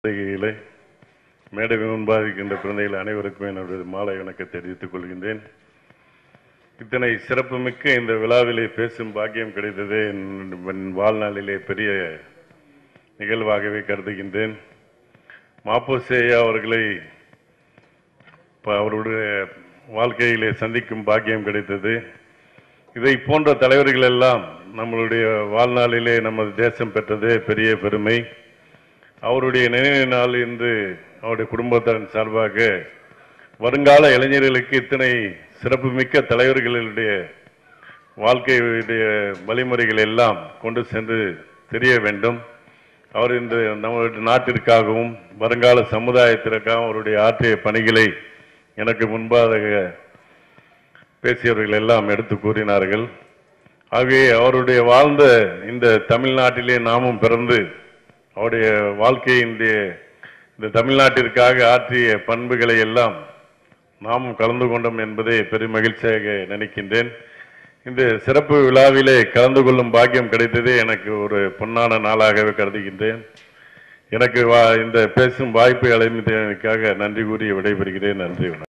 பத்திரிகைகளை மேடை முன்பாதிக்கின்ற குழந்தைகள் அனைவருக்கும் என்னுடைய மாலை வணக்கம் தெரிவித்துக் கொள்கின்றேன் இத்தனை சிறப்புமிக்க இந்த விழாவிலே பேசும் பாக்கியம் கிடைத்ததே என் என் வாழ்நாளிலே பெரிய நிகழ்வாகவே கருதுகின்றேன் மாப்போசேயா அவர்களை ப- அவருடைய வாழ்க்கையிலே சந்திக்கும் பாக்கியம் கிடைத்தது இதை போன்ற தலைவர்கள் எல்லாம் நம்மளுடைய வாழ்நாளிலே நமது தேசம் பெற்றதே பெரிய பெருமை அவருடைய நினைவு நாள் இன்று அவருடைய குடும்பத்தின் சார்பாக வருங்கால இளைஞர்களுக்கு இத்தனை சிறப்புமிக்க தலைவர்களுடைய வாழ்க்கையுடைய வழிமுறைகள் எல்லாம் கொண்டு சென்று தெரிய வேண்டும் அவர் இன்று நம்முடைய நாட்டிற்காகவும் வருங்கால சமுதாயத்திற்காகவும் அவருடைய ஆற்றிய பணிகளை எனக்கு முன்பாக பேசியவர்கள் எல்லாம் எடுத்து கூறினார்கள் ஆகவே அவருடைய வாழ்ந்த இந்த தமிழ்நாட்டிலே நாமும் பிறந்து அவருடைய வாழ்க்கையினுடைய இந்த தமிழ்நாட்டிற்காக ஆற்றிய பண்புகளை எல்லாம் நாமும் கலந்து கொண்டோம் என்பதை பெரும் மகிழ்ச்சியாக நினைக்கின்றேன் இந்த சிறப்பு விழாவிலே கலந்து கொள்ளும் பாக்கியம் கிடைத்ததே எனக்கு ஒரு பொன்னான நாளாகவே கருதுகின்றேன் எனக்கு வா- இந்த பேசும் வாய்ப்பை அழைந்ததற்காக நன்றி கூறி விடைபெறுகிறேன் நன்றி வணக்கம்